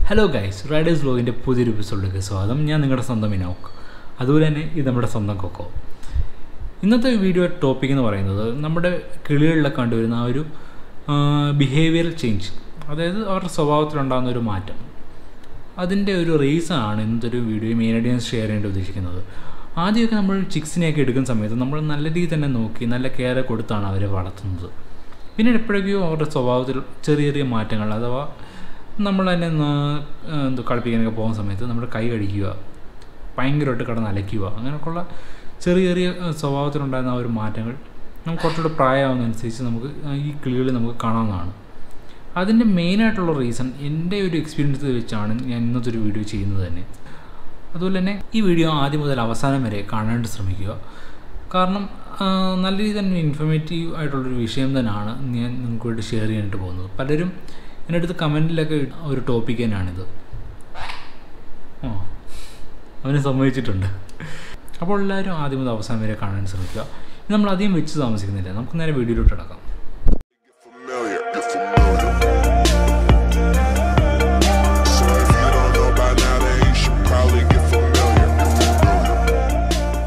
Hello guys Riders വ്ലോഗിൻ്റെ പുതിയൊരു എപ്പിസോഡിലേക്ക് സ്വാഗതം ഞാൻ നിങ്ങളുടെ സ്വന്തം ഇനോക്ക് അതുപോലെ തന്നെ ഇത് നമ്മുടെ സ്വന്തം കൊക്കോ ഇന്നത്തെ വീഡിയോ ടോപ്പിക് എന്ന് പറയുന്നത് നമ്മുടെ കിളികളിലൊക്കെ കണ്ടുവരുന്ന ആ ഒരു ബിഹേവിയറൽ ചേഞ്ച് അതായത് അവരുടെ സ്വഭാവത്തിലുണ്ടാകുന്ന ഒരു മാറ്റം അതിൻ്റെ ഒരു റീസൺ ആണ് ഇന്നത്തെ ഒരു വീഡിയോ മെയിനായിട്ട് ഞാൻ ഷെയർ ചെയ്യേണ്ടി ഉദ്ദേശിക്കുന്നത് ആദ്യമൊക്കെ നമ്മൾ ചിക്സിനെയൊക്കെ എടുക്കുന്ന സമയത്ത് നമ്മൾ നല്ല രീതിയിൽ തന്നെ നോക്കി നല്ല കെയർ കൊടുത്താണ് അവരെ വളർത്തുന്നത് പിന്നീട് എപ്പോഴൊക്കെയോ അവരുടെ സ്വഭാവത്തിൽ ചെറിയ ചെറിയ മാറ്റങ്ങൾ അഥവാ നമ്മൾ തന്നെ എന്തോ കളിപ്പിക്കാനൊക്കെ പോകുന്ന സമയത്ത് നമ്മുടെ കൈ കടിക്കുക ഭയങ്കരമായിട്ട് കിടന്ന് അലയ്ക്കുക അങ്ങനെയൊക്കെയുള്ള ചെറിയ ചെറിയ സ്വഭാവത്തിലുണ്ടായിരുന്ന ആ ഒരു മാറ്റങ്ങൾ നമുക്ക് കുറച്ചുകൂടെ പ്രായമാകുന്നതനുസരിച്ച് നമുക്ക് ഈ കിളികളിൽ നമുക്ക് കാണാവുന്നതാണ് അതിൻ്റെ മെയിനായിട്ടുള്ള റീസൺ എൻ്റെ ഒരു എക്സ്പീരിയൻസ് വെച്ചാണ് ഞാൻ ഇന്നത്തെ ഒരു വീഡിയോ ചെയ്യുന്നത് തന്നെ അതുപോലെ തന്നെ ഈ വീഡിയോ ആദ്യം മുതൽ അവസാനം വരെ കാണാനായിട്ട് ശ്രമിക്കുക കാരണം നല്ല രീതിയിൽ തന്നെ ഇൻഫർമേറ്റീവ് ആയിട്ടുള്ളൊരു വിഷയം തന്നെയാണ് ഞാൻ നിങ്ങൾക്ക് വേണ്ടി ഷെയർ ചെയ്യാനായിട്ട് പോകുന്നത് പലരും എൻ്റെ അടുത്ത് കമൻറ്റിലൊക്കെ ഒരു ടോപ്പിക് തന്നെയാണിത് ആ അവനെ സമ്മതിച്ചിട്ടുണ്ട് അപ്പോൾ എല്ലാവരും ആദ്യം മുതൽ അവസാനം വരെ കാണാൻ ശ്രമിക്കുക നമ്മൾ അധികം വെച്ച് താമസിക്കുന്നില്ല നമുക്ക് നേരെ വീഡിയോയിലോട്ട് കിടക്കാം familiar. Get familiar. So if you don't know by now, then you should probably get familiar. Get familiar.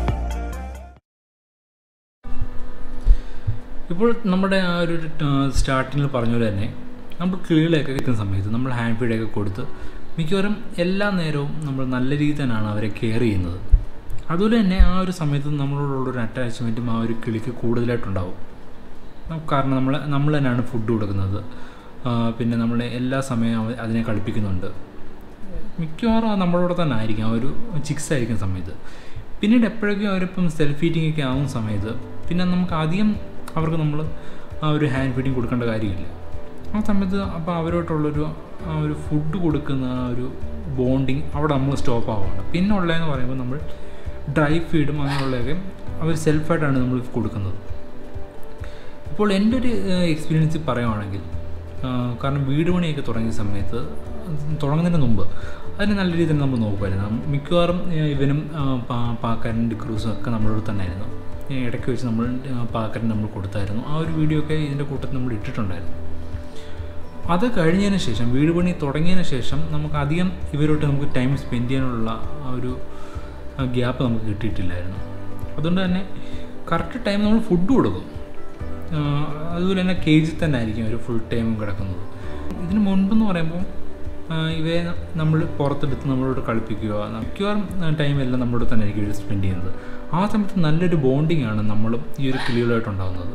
ഇപ്പോൾ നമ്മുടെ ആ ഒരു സ്റ്റാർട്ടിങ്ങിൽ പറഞ്ഞ പോലെ തന്നെ നമ്മൾ കിളികളെയൊക്കെ കിട്ടുന്ന സമയത്ത് നമ്മൾ ഹാൻഡ് ഫീഡൊക്കെ കൊടുത്ത് മിക്കവാറും എല്ലാ നേരവും നമ്മൾ നല്ല രീതിയിൽ തന്നെയാണ് അവരെ കെയർ ചെയ്യുന്നത് അതുപോലെ തന്നെ ആ ഒരു സമയത്ത് നമ്മളോടുള്ളൊരു അറ്റാച്ച്മെൻറ്റും ആ ഒരു കിളിക്ക് കൂടുതലായിട്ടുണ്ടാവും നമുക്ക് കാരണം നമ്മൾ നമ്മൾ തന്നെയാണ് ഫുഡ് കൊടുക്കുന്നത് ആ, പിന്നെ നമ്മൾ എല്ലാ സമയവും അവ- അതിനെ കളിപ്പിക്കുന്നുണ്ട് മിക്കവാറും അത് നമ്മളോട് തന്നെ ആയിരിക്കും ആ ഒരു ചിക്സ് ആയിരിക്കുന്ന സമയത്ത് പിന്നീട് എപ്പോഴൊക്കെയും അവരിപ്പം സെൽഫ് ഫീഡിംഗ് ഒക്കെ ആവുന്ന സമയത്ത് പിന്നെ നമുക്ക് അധികം അവർക്ക് നമ്മൾ ആ ഒരു ഹാൻഡ് ഫീഡിങ് കൊടുക്കേണ്ട കാര്യമില്ല ആ സമയത്ത് അപ്പോൾ അവരോട്ടുള്ളൊരു ആ ഒരു ഫുഡ് കൊടുക്കുന്ന ആ ഒരു ബോണ്ടിങ് അവിടെ നമ്മൾ സ്റ്റോപ്പ് ആവുകയാണ് പിന്നെ ഉള്ളതെന്ന് പറയുമ്പോൾ നമ്മൾ ഡ്രൈ ഫീഡും അങ്ങനെയുള്ളതൊക്കെ അവർ സെൽഫായിട്ടാണ് നമ്മൾ കൊടുക്കുന്നത് ഇപ്പോൾ എൻ്റെ ഒരു എക്സ്പീരിയൻസ് പറയുവാണെങ്കിൽ ആ, കാരണം വീട് പണിയൊക്കെ തുടങ്ങിയ സമയത്ത് തുടങ്ങുന്നതിന് മുമ്പ് അതിന് നല്ല രീതിയിൽ നമ്മൾ നോക്കുമായിരുന്നു മിക്കവാറും ആ, ഇവനും ആ, പാ- പാക്കാരൻ ഡിക്രൂസും ഒക്കെ നമ്മളോട് തന്നെയായിരുന്നു ഈ ഇടയ്ക്ക് വെച്ച് നമ്മൾ ആ, പാക്കാരൻ നമ്മൾ കൊടുത്തായിരുന്നു ആ ഒരു വീഡിയോ ഒക്കെ ഇതിൻ്റെ കൂട്ടത്തിൽ നമ്മൾ ഇട്ടിട്ടുണ്ടായിരുന്നു അത് കഴിഞ്ഞതിന് ശേഷം വീട് പണി തുടങ്ങിയതിന് ശേഷം നമുക്ക് അധികം ഇവരോട്ട് നമുക്ക് ടൈം സ്പെൻഡ് ചെയ്യാനുള്ള ആ ഒരു ഗ്യാപ്പ് നമുക്ക് കിട്ടിയിട്ടില്ലായിരുന്നു അതുകൊണ്ട് തന്നെ കറക്റ്റ് ടൈം നമ്മൾ ഫുഡ് കൊടുക്കും ആ, അതുപോലെ തന്നെ കേജിൽ തന്നെ ആയിരിക്കും അവർ ഫുൾ ടൈമും കിടക്കുന്നത് ഇതിന് മുൻപെന്ന് പറയുമ്പോൾ ആ, ഇവയെ നമ്മൾ പുറത്തെടുത്ത് നമ്മളോട് കളിപ്പിക്കുക മിക്കവാറും ടൈം എല്ലാം നമ്മളോട് തന്നെ ആയിരിക്കും ഇവർ സ്പെൻഡ് ചെയ്യുന്നത് ആ സമയത്ത് നല്ലൊരു ബോണ്ടിങ് ആണ് നമ്മളും ഈ ഒരു കിളികളുമായിട്ട് ഉണ്ടാകുന്നത്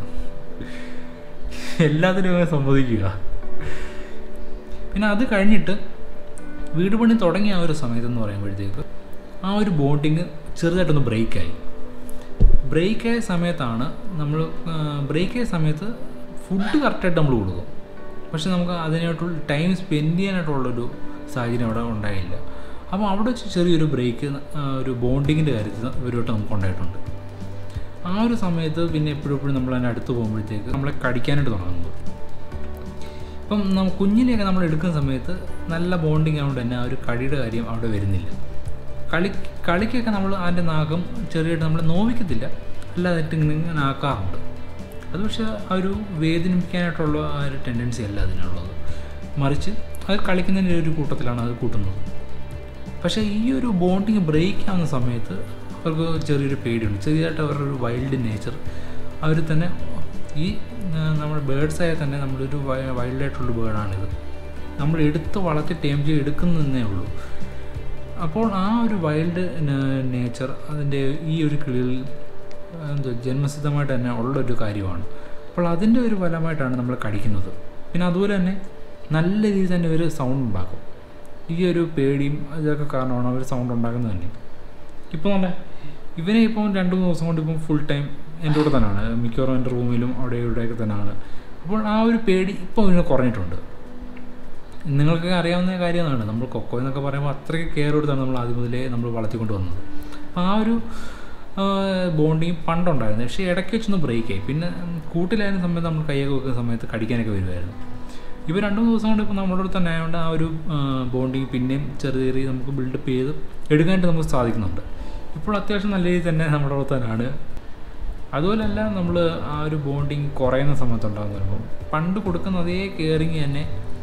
എല്ലാത്തിനും ഇവനെ സമ്മതിക്കുക പിന്നെ അത് കഴിഞ്ഞിട്ട് വീട് പണി തുടങ്ങിയ ആ ഒരു സമയത്തെന്ന് പറയുമ്പോഴത്തേക്ക് ആ ഒരു ബോണ്ടിങ് ചെറുതായിട്ടൊന്ന് ബ്രേക്കായി ബ്രേക്കായ സമയത്താണ് നമ്മൾ ബ്രേക്കായ സമയത്ത് ഫുഡ് കറക്റ്റായിട്ട് നമ്മൾ കൊടുക്കും പക്ഷെ നമുക്ക് അതിനായിട്ടുള്ള ടൈം സ്പെൻഡ് ചെയ്യാനായിട്ടുള്ളൊരു സാഹചര്യം അവിടെ ഉണ്ടായില്ല അപ്പോൾ അവിടെ വെച്ച് ചെറിയൊരു ബ്രേക്ക് ഒരു ബോണ്ടിങ്ങിൻ്റെ കാര്യത്തിൽ ഇവരുമായിട്ട് നമുക്ക് ഉണ്ടായിട്ടുണ്ട് ആ ഒരു സമയത്ത് പിന്നെ എപ്പോഴും എപ്പോഴും നമ്മൾ അതിൻ്റെ അടുത്ത് പോകുമ്പോഴത്തേക്ക് നമ്മളെ കടിക്കാനായിട്ട് തുടങ്ങുന്നത് ഇപ്പം നം കുഞ്ഞിനെയൊക്കെ നമ്മൾ എടുക്കുന്ന സമയത്ത് നല്ല ബോണ്ടിങ് ആയതുകൊണ്ട് തന്നെ ആ ഒരു കടിയുടെ കാര്യം അവിടെ വരുന്നില്ല കളി കളിക്കൊക്കെ നമ്മൾ അതിൻ്റെ നാഗം ചെറിയായിട്ട് നമ്മൾ നോവിക്കത്തില്ല അല്ലാതായിട്ട് ഇങ്ങനെ ഇങ്ങനെ ആക്കാറുണ്ട് അത് പക്ഷേ ആ ഒരു വേദനിപ്പിക്കാനായിട്ടുള്ള ആ ഒരു ടെൻഡൻസി അല്ല അതിനുള്ളത് മറിച്ച് അത് കളിക്കുന്നതിൻ്റെ ഒരു കൂട്ടത്തിലാണ് അത് കൂട്ടുന്നത് പക്ഷേ ഈ ഒരു ബോണ്ടിങ് ബ്രേക്ക് ആവുന്ന സമയത്ത് അവർക്ക് ചെറിയൊരു പേടിയുണ്ട് ചെറിയതായിട്ട് അവരുടെ ഒരു വൈൽഡ് നേച്ചർ അവർ തന്നെ ഈ ആ, നമ്മുടെ ബേഡ്സ് ആയാൽ തന്നെ നമ്മളൊരു വൈൽഡായിട്ടുള്ള ബേർഡാണിത് നമ്മൾ എടുത്ത് വളർത്തി ടേം ചെയ്ത് എടുക്കുന്നതേ ഉള്ളൂ അപ്പോൾ ആ ഒരു വൈൽഡ് നേച്ചർ അതിൻ്റെ ഈ ഒരു കിളികളിൽ എന്തോ ജന്മസിദ്ധമായിട്ട് തന്നെ ഉള്ളൊരു കാര്യമാണ് അപ്പോൾ അതിൻ്റെ ഒരു ഫലമായിട്ടാണ് നമ്മൾ കടിക്കുന്നത് പിന്നെ അതുപോലെ തന്നെ നല്ല രീതിയിൽ തന്നെ ഒരു സൗണ്ട് ഉണ്ടാക്കും ഈ ഒരു പേടിയും ഇതൊക്കെ കാരണമാണ് അവർ സൗണ്ട് ഉണ്ടാക്കുന്നത് തന്നെ ഇപ്പോൾ നല്ല ഇവനെ ഇപ്പം രണ്ട് മൂന്ന് ദിവസം കൊണ്ട് ഇപ്പം ഫുൾ ടൈം എൻ്റെ കൂടെ തന്നെയാണ് മിക്കവാറും എൻ്റെ റൂമിലും അവിടെ ഇവിടെയൊക്കെ തന്നെയാണ് അപ്പോൾ ആ ഒരു പേടി ഇപ്പോൾ ഇതിന് കുറഞ്ഞിട്ടുണ്ട് നിങ്ങൾക്ക് അറിയാവുന്ന കാര്യമാണ് നമ്മൾ കൊക്കോ എന്നൊക്കെ പറയുമ്പോൾ അത്രയ്ക്ക് കെയർ കൊടുത്താണ് നമ്മൾ ആദ്യം മുതലേ നമ്മൾ വളർത്തിക്കൊണ്ട് വന്നത് അപ്പോൾ ആ ഒരു ബോണ്ടിങ് പണ്ടുണ്ടായിരുന്നു പക്ഷേ ഇടയ്ക്ക് വെച്ചൊന്ന് ബ്രേക്കായി പിന്നെ കൂട്ടിലായിരുന്ന സമയത്ത് നമ്മൾ കൈയൊക്കെ വെക്കുന്ന സമയത്ത് കടിക്കാനൊക്കെ വരുമായിരുന്നു ഇപ്പോൾ രണ്ട് മൂന്ന് ദിവസം കൊണ്ട് ഇപ്പോൾ നമ്മുടെ അടുത്ത് തന്നെ ആയതുകൊണ്ട് ആ ഒരു ബോണ്ടിങ് പിന്നെയും ചെറിയ ചെറിയ നമുക്ക് ബിൽഡപ്പ് ചെയ്ത് എടുക്കാനായിട്ട് നമുക്ക് സാധിക്കുന്നുണ്ട് ഇപ്പോൾ അത്യാവശ്യം നല്ല രീതിയിൽ തന്നെ നമ്മുടെ അടുത്ത് തന്നെയാണ് അതുപോലല്ല നമ്മൾ ആ ഒരു ബോണ്ടിങ് കുറയുന്ന സമയത്തുണ്ടാകുന്ന വരുമ്പോൾ പണ്ട് കൊടുക്കുന്ന അതേ കെയറിങ് തന്നെ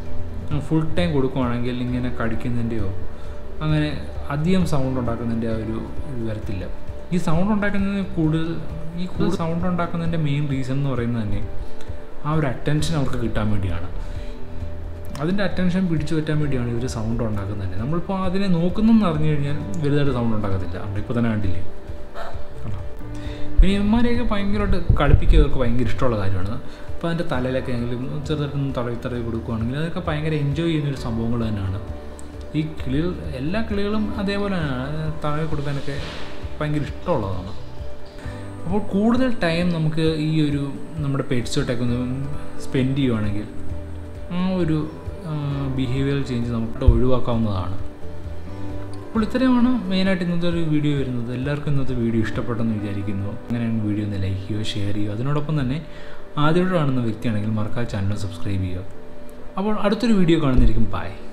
ഫുൾ ടൈം കൊടുക്കുവാണെങ്കിൽ ഇങ്ങനെ കടിക്കുന്നതിൻ്റെയോ അങ്ങനെ അധികം സൗണ്ട് ഉണ്ടാക്കുന്നതിൻ്റെ ആ ഒരു ഇത് വരത്തില്ല ഈ സൗണ്ട് ഉണ്ടാക്കുന്നതിന് കൂടുതൽ ഈ കൂടുതൽ സൗണ്ട് ഉണ്ടാക്കുന്നതിൻ്റെ മെയിൻ റീസൺ എന്ന് പറയുന്നത് തന്നെ ആ ഒരു അറ്റൻഷൻ അവർക്ക് കിട്ടാൻ വേണ്ടിയാണ് അതിൻ്റെ അറ്റൻഷൻ പിടിച്ചു പറ്റാൻ വേണ്ടിയാണ് ഇവർ സൗണ്ട് ഉണ്ടാക്കുന്നത് തന്നെ നമ്മളിപ്പോൾ അതിനെ നോക്കുന്നെന്ന് അറിഞ്ഞു കഴിഞ്ഞാൽ വലുതായിട്ട് സൗണ്ട് ഉണ്ടാക്കത്തില്ല അവിടെ ഇപ്പോൾ തന്നെ കണ്ടില്ലേ കണ്ടോ? പിന്നെ ഇവന്മാരെയൊക്കെ ഭയങ്കരമായിട്ട് കളിപ്പിക്കുക അവർക്ക് ഭയങ്കര ഇഷ്ടമുള്ള കാര്യമാണ് അപ്പോൾ അതിൻ്റെ തലയിലൊക്കെ ആണെങ്കിലും ചെറുതായിട്ടൊന്ന് തടവി തടവി കൊടുക്കുകയാണെങ്കിൽ അതൊക്കെ ഭയങ്കര എൻജോയ് ചെയ്യുന്നൊരു സംഭവങ്ങൾ തന്നെയാണ് ഈ കിളികൾ എല്ലാ കിളികളും അതേപോലെ തന്നെയാണ് തടവി കൊടുക്കാനൊക്കെ ഭയങ്കര ഇഷ്ടമുള്ളതാണ് അപ്പോൾ കൂടുതൽ ടൈം നമുക്ക് ഈ ഒരു നമ്മുടെ പെറ്റ്സോട്ടൊക്കെ ഒന്ന് സ്പെൻഡ് ചെയ്യുവാണെങ്കിൽ ആ ഒരു ബിഹേവിയറൽ ചേഞ്ച് നമുക്ക് ഒഴിവാക്കാവുന്നതാണ് അപ്പോൾ ഇത്രയുമാണ് മെയിനായിട്ട് ഇന്നത്തെ ഒരു വീഡിയോ വരുന്നത് എല്ലാവർക്കും ഇന്നത്തെ വീഡിയോ ഇഷ്ടപ്പെട്ടെന്ന് വിചാരിക്കുന്നു അങ്ങനെയാണ് വീഡിയോ ഒന്ന് ലൈക്ക് ചെയ്യുക ഷെയർ ചെയ്യുക അതിനോടൊപ്പം തന്നെ ആദ്യമായിട്ട് കാണുന്ന വ്യക്തിയാണെങ്കിൽ മറക്കാതെ ചാനൽ സബ്സ്ക്രൈബ് ചെയ്യുക അപ്പോൾ അടുത്തൊരു വീഡിയോ കാണുന്നതായിരിക്കും ബൈ